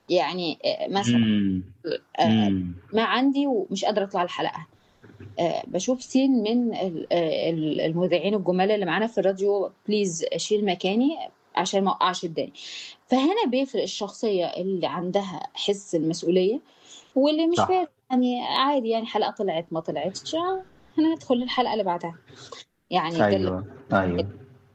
يعني آه، مثلا إمم. آه، إمم. ما عندي ومش قادره اطلع الحلقه آه، بشوف سين من ال- آه، ال- المذيعين الجمال اللي معانا في الراديو بليز شيل مكاني عشان ما اوقعش الدنيا فهنا بيفرق الشخصيه اللي عندها حس المسؤوليه واللي مش صح. فارق يعني عادي يعني حلقه طلعت ما طلعتش آه، هندخل الحلقه اللي بعدها يعني ده اللي- ايوه ايوه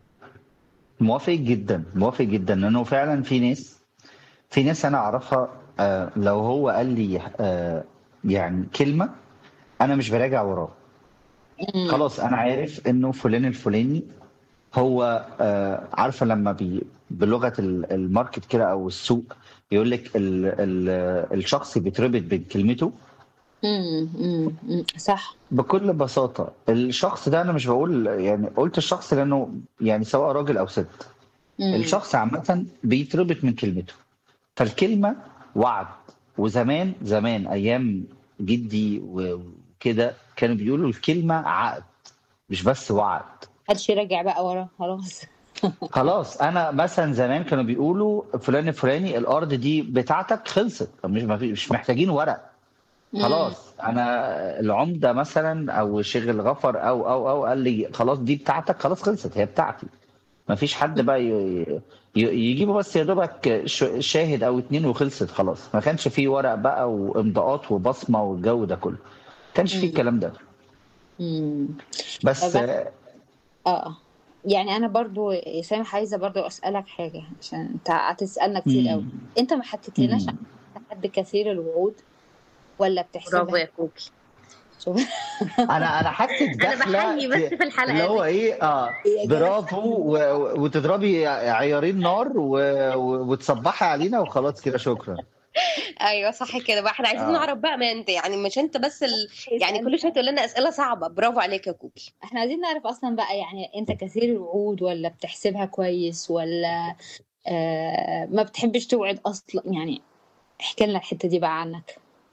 موافق جدا موافق جدا لانه فعلا في ناس في ناس انا اعرفها آه لو هو قال لي آه يعني كلمه انا مش براجع وراه مم. خلاص انا عارف انه فلان الفلاني هو آه عارفه لما بي بلغه ال- الماركت كده او السوق يقول لك ال ال الشخص بيتربط بكلمته مم. مم. مم. صح بكل بساطه الشخص ده انا مش بقول يعني قلت الشخص لانه يعني سواء راجل او ست مم. الشخص عامة بيتربط من كلمته فالكلمة وعد وزمان زمان أيام جدي وكده كانوا بيقولوا الكلمة عقد مش بس وعد محدش يراجع بقى ورا خلاص خلاص أنا مثلا زمان كانوا بيقولوا فلان الفلاني الأرض دي بتاعتك خلصت مش ما في- مش محتاجين ورق خلاص انا العمده مثلا او شيخ الغفر او او او قال لي خلاص دي بتاعتك خلاص خلصت هي بتاعتي ما فيش حد بقى ي- ي- يجيبوا بس يا دوبك ش- شاهد او اتنين وخلصت خلاص ما كانش فيه ورق بقى وامضاءات وبصمه والجو ده كله ما كانش فيه مم. الكلام ده مم. بس طب اه يعني انا برضو يا سامح عايزه برضو اسالك حاجه عشان انت هتسالنا كتير قوي مم. انت ما حكيتلناش مم. عن حد كثير الوعود ولا برافو بتحسبها يا كوكي شوف انا انا حاسس انا داخله بحيي بس في- في الحلقه اللي هو دي ايه اه يا جماعة. برافو و- وتضربي عيارين نار و- و- وتصبحي علينا وخلاص كده شكرا ايوه صح كده بقى احنا عايزين آه. نعرف بقى ما انت يعني مش انت بس ال... يعني كل شويه تقول لنا اسئله صعبه برافو عليك يا كوكي احنا عايزين نعرف اصلا بقى يعني انت كثير الوعود ولا بتحسبها كويس ولا آه ما بتحبش توعد اصلا يعني احكي لنا الحته دي بقى عنك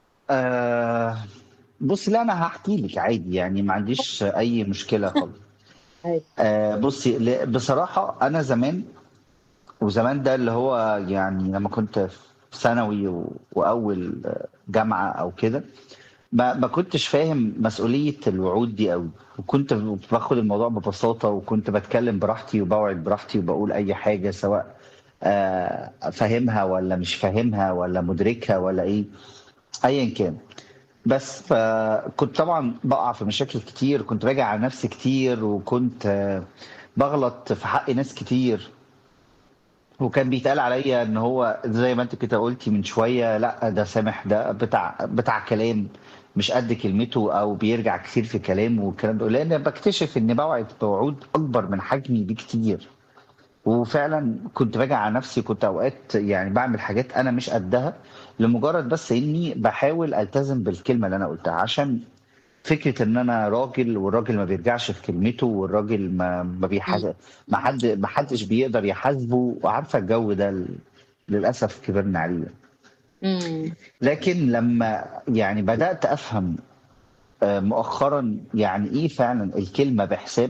آه بصي لا انا هحكي لك عادي يعني ما عنديش اي مشكله خالص أيوة. آه بصي ل- بصراحه انا زمان وزمان ده اللي هو يعني لما كنت في ثانوي و- واول جامعه او كده ما ما كنتش فاهم مسؤوليه الوعود دي قوي وكنت باخد الموضوع ببساطه وكنت بتكلم براحتي وبوعد براحتي وبقول اي حاجه سواء آه، فاهمها ولا مش فاهمها ولا مدركها ولا ايه ايا كان بس فكنت طبعا بقع في مشاكل كتير كنت راجع على نفسي كتير وكنت آه، بغلط في حق ناس كتير وكان بيتقال عليا ان هو زي ما انت كده قلتي من شويه لا ده سامح ده بتاع بتاع كلام مش قد كلمته او بيرجع كتير في كلامه والكلام ده لان بكتشف ان بوعد بوعود اكبر من حجمي بكتير وفعلا كنت باجي على نفسي كنت اوقات يعني بعمل حاجات انا مش قدها لمجرد بس اني بحاول التزم بالكلمه اللي انا قلتها عشان فكره ان انا راجل والراجل ما بيرجعش في كلمته والراجل ما ما بيحز... ما حد ما حدش بيقدر يحاسبه وعارفه الجو ده ل- للاسف كبرنا عليه امم لكن لما يعني بدات افهم آه، مؤخرا يعني ايه فعلا الكلمه بحساب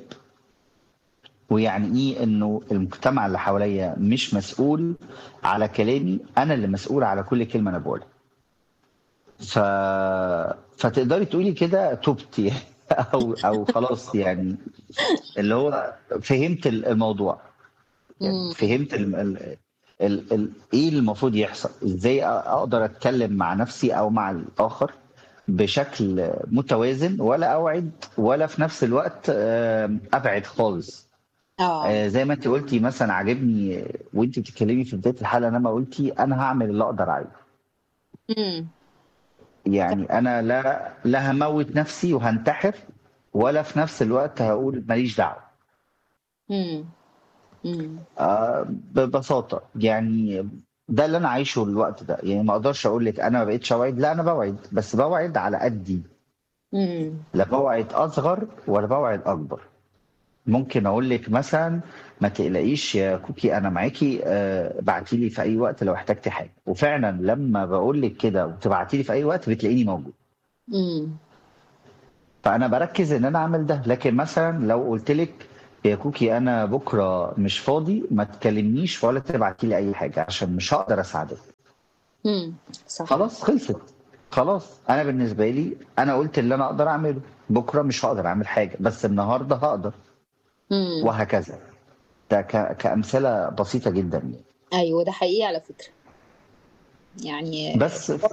ويعني ايه انه المجتمع اللي حواليا مش مسؤول على كلامي انا اللي مسؤول على كل كلمه انا بقولها ف... فتقدري تقولي كده تبتي او او خلاص يعني اللي هو فهمت الموضوع يعني مم. فهمت ال... ال... ال... ال... ايه اللي المفروض يحصل ازاي اقدر اتكلم مع نفسي او مع الاخر بشكل متوازن ولا اوعد ولا في نفس الوقت آه، ابعد خالص اه آه، زي ما انت قلتي مثلا عاجبني وانت بتتكلمي في بدايه الحلقه لما قلتي انا هعمل اللي اقدر عليه امم يعني انا لا لا هموت نفسي وهنتحر ولا في نفس الوقت هقول ماليش دعوه امم امم آه، ببساطه يعني ده اللي انا عايشه الوقت ده يعني ما اقدرش اقول لك انا ما بقتش اوعد لا انا بوعد بس بوعد على قدي امم لا بوعد اصغر ولا بوعد اكبر ممكن اقول لك مثلا ما تقلقيش يا كوكي انا معاكي آه، ابعتي لي في اي وقت لو احتجتي حاجه وفعلا لما بقول لك كده وتبعتي لي في اي وقت بتلاقيني موجود امم فانا بركز ان انا اعمل ده لكن مثلا لو قلت لك يا كوكي انا بكره مش فاضي ما تكلمنيش ولا تبعتي لي اي حاجه عشان مش هقدر اساعدك امم صح خلاص خلصت خلاص انا بالنسبه لي انا قلت اللي انا اقدر اعمله بكره مش هقدر اعمل حاجه بس النهارده هقدر امم وهكذا ده ك... كامثله بسيطه جدا يعني ايوه ده حقيقي على فكره يعني بس ف...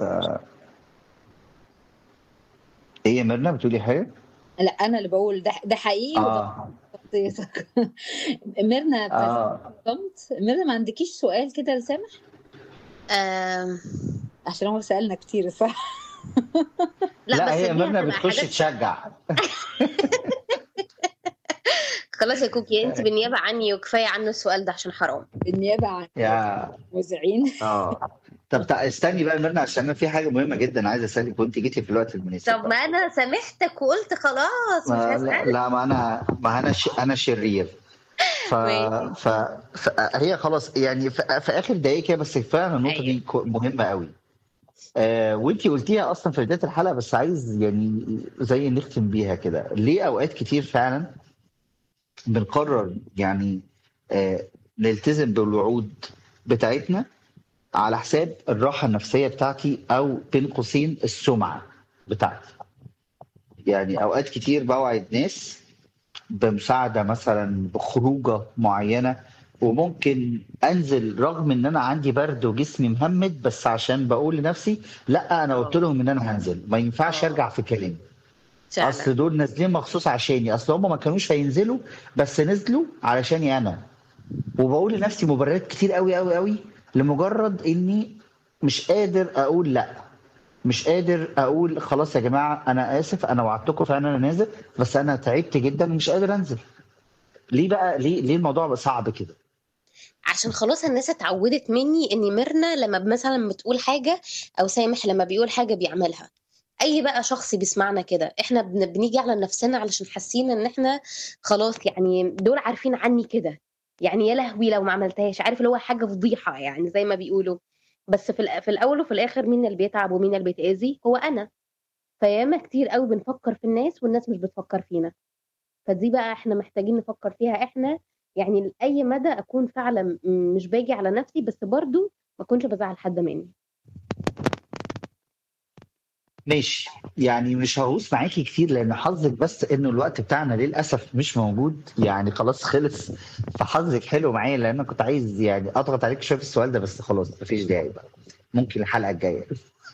ايه يا ميرنا بتقولي حاجه؟ لا انا اللي بقول ده ده حقيقي وده اه شخصيتك ميرنا اه صمت ميرنا ما عندكيش سؤال كده لسامح آم، عشان هو سألنا كتير صح لا, لا بس هي دي ميرنا هتبقى بتخش حاجات تشجع خلاص يا كوكي انت بالنيابه عني وكفايه عنه السؤال ده عشان حرام بالنيابة عن يا المذيعين اه طب تع- استني بقى يا ميرنا عشان انا في حاجه مهمه جدا عايز اسالك وانت جيتي في الوقت المناسب طب ما بقى. انا سامحتك وقلت خلاص مش ما لا, هسأل لا ما انا ما انا ش... انا شرير ف... ماشي. ف... ف... هي خلاص يعني في, في اخر دقايق كده بس فعلا النقطه أيوة. دي كو- مهمه قوي آه وانت قلتيها اصلا في بدايه الحلقه بس عايز يعني زي نختم بيها كده ليه اوقات كتير فعلا بنقرر يعني آه نلتزم بالوعود بتاعتنا على حساب الراحه النفسيه بتاعتي او بين قوسين السمعه بتاعتي يعني اوقات كتير بوعد ناس بمساعده مثلا بخروجه معينه وممكن انزل رغم ان انا عندي برد وجسمي مهمد بس عشان بقول لنفسي لا انا قلت لهم ان انا هنزل ما ينفعش آه. ارجع في كلامي فعلا اصل دول نازلين مخصوص عشاني اصل هم ما كانوش هينزلوا بس نزلوا علشاني انا وبقول لنفسي مبررات كتير قوي قوي قوي لمجرد اني مش قادر اقول لا مش قادر اقول خلاص يا جماعه انا اسف انا وعدتكم فعلا انا نازل بس انا تعبت جدا ومش قادر انزل ليه بقى ليه ليه الموضوع بقى صعب كده عشان خلاص الناس اتعودت مني ان ميرنا لما مثلا بتقول حاجه او سامح لما بيقول حاجه بيعملها اي بقى شخص بيسمعنا كده احنا بن- بنيجي على نفسنا علشان حاسين ان احنا خلاص يعني دول عارفين عني كده يعني يا لهوي لو ما عملتهاش عارف اللي هو حاجه فضيحه يعني زي ما بيقولوا بس في الأ- في الاول وفي الاخر مين اللي بيتعب ومين اللي بيتاذي هو انا فياما كتير قوي بنفكر في الناس والناس مش بتفكر فينا فدي بقى احنا محتاجين نفكر فيها احنا يعني لأي مدى أكون فعلا م- مش باجي على نفسي بس برضو ما أكونش بزعل حد مني ماشي يعني مش هغوص معاكي كتير لان حظك بس انه الوقت بتاعنا للاسف مش موجود يعني خلاص خلص فحظك حلو معايا لان انا كنت عايز يعني اضغط عليك شويه في السؤال ده بس خلاص مفيش داعي بقى ممكن الحلقه الجايه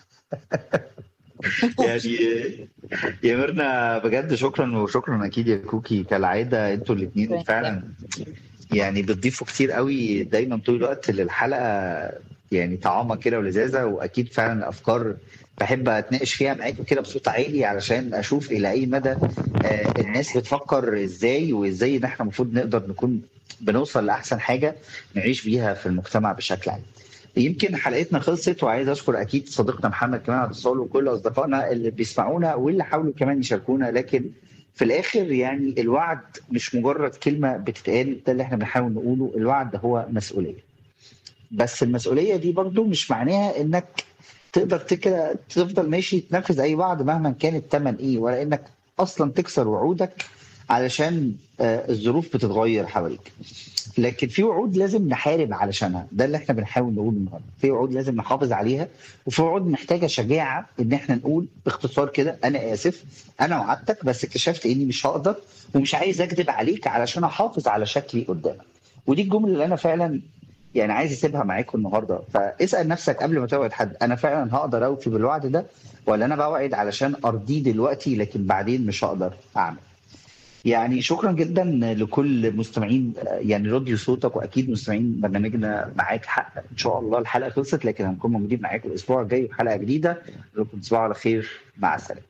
يعني يا ميرنا بجد شكرا وشكرا اكيد يا كوكي كالعاده انتوا الاثنين شكراً. فعلا يعني بتضيفوا كتير قوي دايما طول الوقت للحلقه يعني طعامه كده ولذاذه واكيد فعلا الافكار بحب اتناقش فيها معاكم كده بصوت عالي علشان اشوف الى اي مدى آه، الناس بتفكر ازاي وازاي ان احنا المفروض نقدر نكون بنوصل لاحسن حاجه نعيش بيها في المجتمع بشكل عام. يمكن حلقتنا خلصت وعايز اشكر اكيد صديقنا محمد كمان على الاتصال وكل اصدقائنا اللي بيسمعونا واللي حاولوا كمان يشاركونا لكن في الاخر يعني الوعد مش مجرد كلمه بتتقال ده اللي احنا بنحاول نقوله الوعد هو مسؤوليه. بس المسؤوليه دي برضو مش معناها انك تقدر تك- تفضل ماشي تنفذ اي وعد مهما كان الثمن ايه ولا انك اصلا تكسر وعودك علشان آه، الظروف بتتغير حواليك لكن في وعود لازم نحارب علشانها ده اللي احنا بنحاول نقوله النهارده في وعود لازم نحافظ عليها وفي وعود محتاجه شجاعه ان احنا نقول باختصار كده انا اسف انا وعدتك بس اكتشفت اني مش هقدر ومش عايز اكذب عليك علشان احافظ على شكلي قدامك ودي الجمله اللي انا فعلا يعني عايز اسيبها معاكم النهارده فاسال نفسك قبل ما توعد حد انا فعلا هقدر اوفي بالوعد ده ولا انا بوعد علشان ارضيه دلوقتي لكن بعدين مش هقدر اعمل يعني شكرا جدا لكل مستمعين يعني راديو صوتك واكيد مستمعين برنامجنا معاك حق ان شاء الله الحلقه خلصت لكن هنكون موجودين معاكم الاسبوع الجاي بحلقه جديده لكم تصبحوا على خير مع السلامه